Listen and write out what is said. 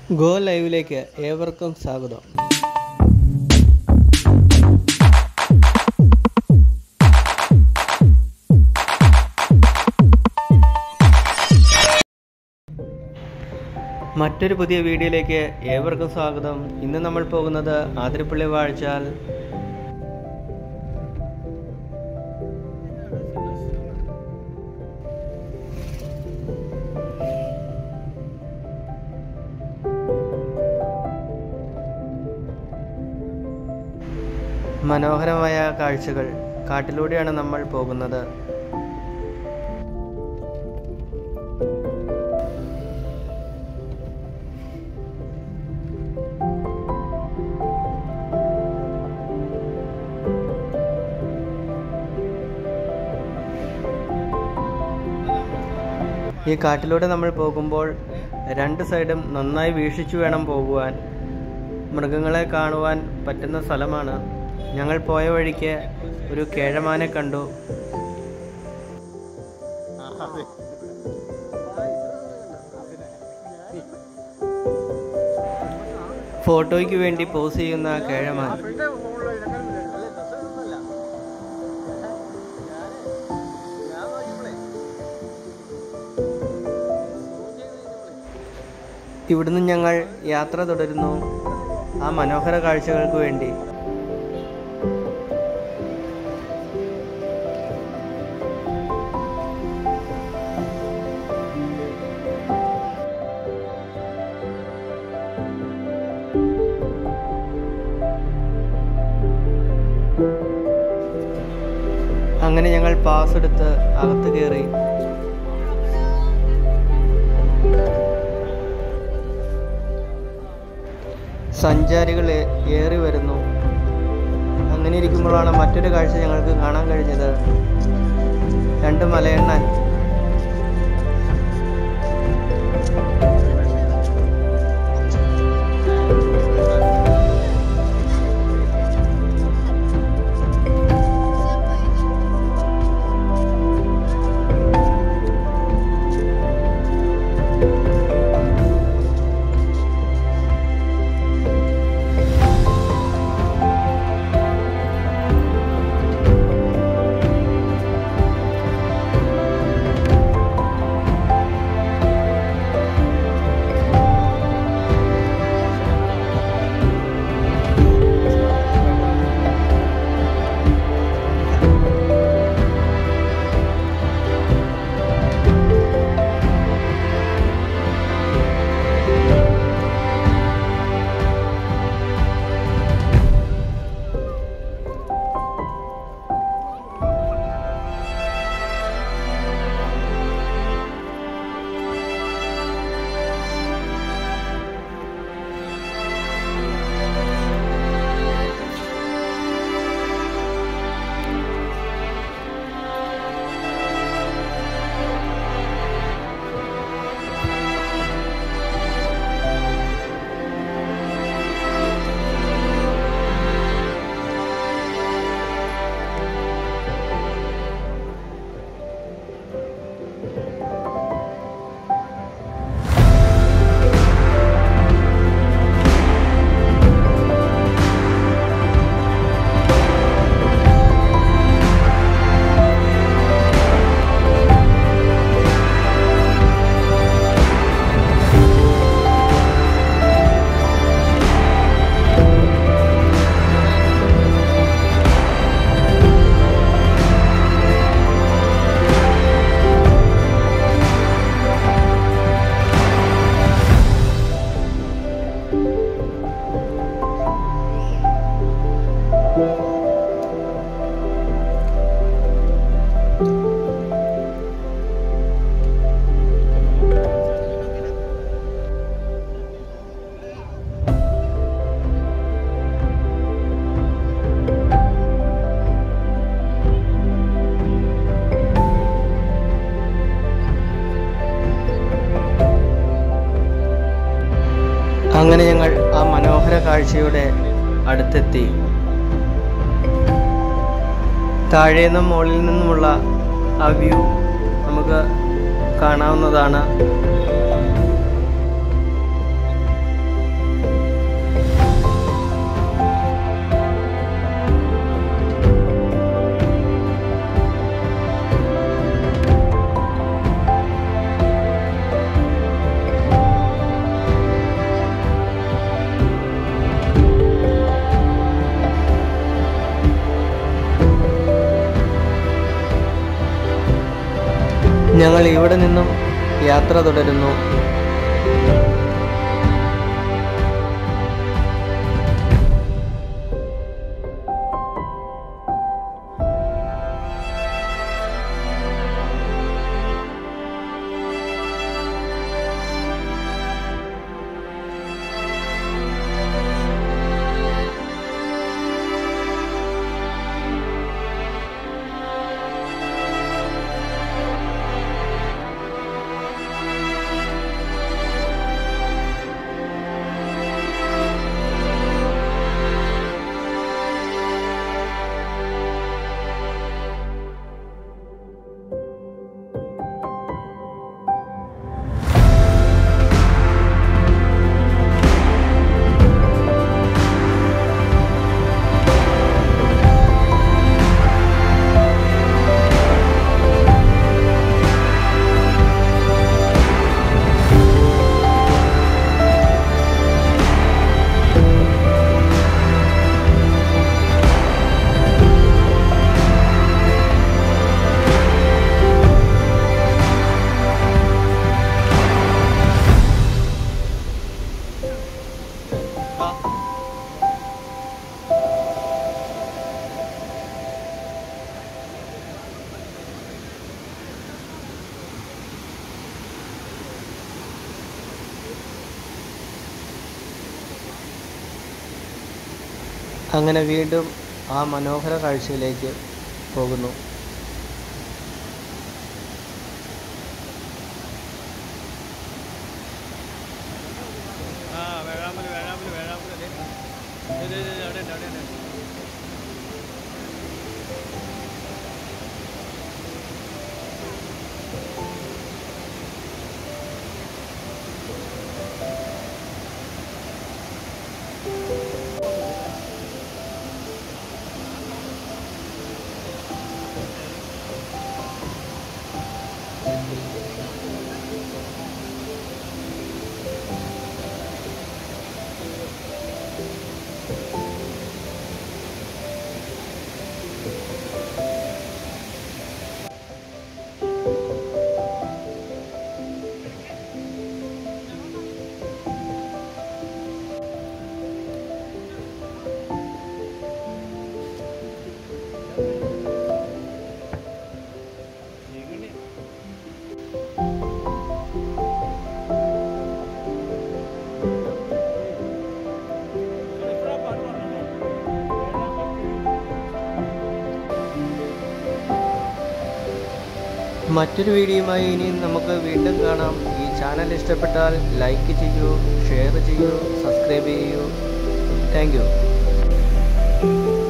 Go ലൈവിലേക്ക് ഏവർക്കും സ്വാഗതം മറ്റൊരു പുതിയ വീഡിയോയിലേക്ക് ഏവർക്കും സ്വാഗതം ഇന്ന് നമ്മൾ പോകുന്നത് ആതിരപ്പള്ളി വാഴ്ചാൽ മനോഹരമായ കാഴ്ചകൾ കാട്ടിലൂടെയാണ് നമ്മൾ പോകുന്നത് ഈ കാട്ടിലൂടെ നമ്മൾ പോകുമ്പോൾ രണ്ട് സൈഡും നന്നായി വീക്ഷിച്ചു വേണം പോകുവാൻ മൃഗങ്ങളെ കാണുവാൻ പറ്റുന്ന സ്ഥലമാണ് ഞങ്ങൾ പോയ വഴിക്ക് ഒരു കേഴമാനെ കണ്ടു ഫോട്ടോയ്ക്ക് വേണ്ടി പോസ് ചെയ്യുന്ന കേഴമാൻ ഇവിടുന്ന് ഞങ്ങൾ യാത്ര തുടരുന്നു ആ മനോഹര കാഴ്ചകൾക്ക് വേണ്ടി അങ്ങനെ ഞങ്ങൾ പാസ് എടുത്ത് അകത്ത് കയറി സഞ്ചാരികൾ ഏ- ഏറി വരുന്നു അങ്ങനെ ഇരിക്കുമ്പോഴാണ് മറ്റൊരു കാഴ്ച ഞങ്ങൾക്ക് കാണാൻ കഴിഞ്ഞത് രണ്ട് മലയെണ്ണാൻ അങ്ങനെ ഞങ്ങൾ ആ മനോഹര കാഴ്ചയുടെ അടുത്തെത്തി താഴെ നിന്നും മുകളിൽ നിന്നുമുള്ള ആ വ്യൂ നമുക്ക് കാണാവുന്നതാണ് യാത്ര തുടരുന്നു അങ്ങനെ വീണ്ടും ആ മനോഹര കാഴ്ചയിലേക്ക് പോകുന്നു ആ വേഴാമ്പല് വേഴാമ്പല് വേഴാമ്പല് ദേ. ദേ, ദേ, ദേ, അവിടെ ഉണ്ട്, അവിടെ ഉണ്ട്. മറ്റൊരു വീഡിയോയുമായി ഇനി നമുക്ക് വീണ്ടും കാണാം ഈ ചാനൽ ഇഷ്ടപ്പെട്ടാൽ ലൈക്ക് ചെയ്യൂ ഷെയർ ചെയ്യൂ സബ്സ്ക്രൈബ് ചെയ്യൂ താങ്ക് യു